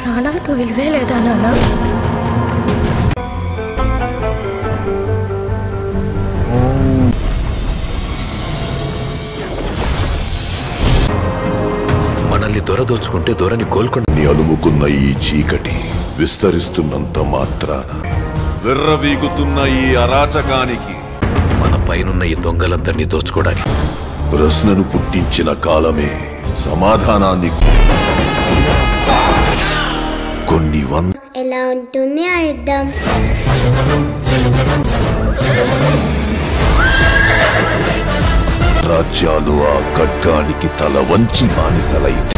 ప్రాణాలకు విలువే లేదా నాన్న మనల్ని దొరదోచుకుంటే దొరని కోలుకుండా ని అలుముకున్న ఈ చీకటి విస్తరిస్తున్నంత మాత్రాన విర్రవీగుతున్న ఈ అరాచకానికి మన పైనున్న ఈ దొంగలందరినీ దోచుకోవడానికి ప్రశ్నను పుట్టించిన కాలమే సమాధానాన్ని కొన్ని వంద ఎలా ఉంటుంది ఆ యుద్ధం రాజ్యాలు ఆ ఖడ్గానికి తల వంచి బానిసలైతే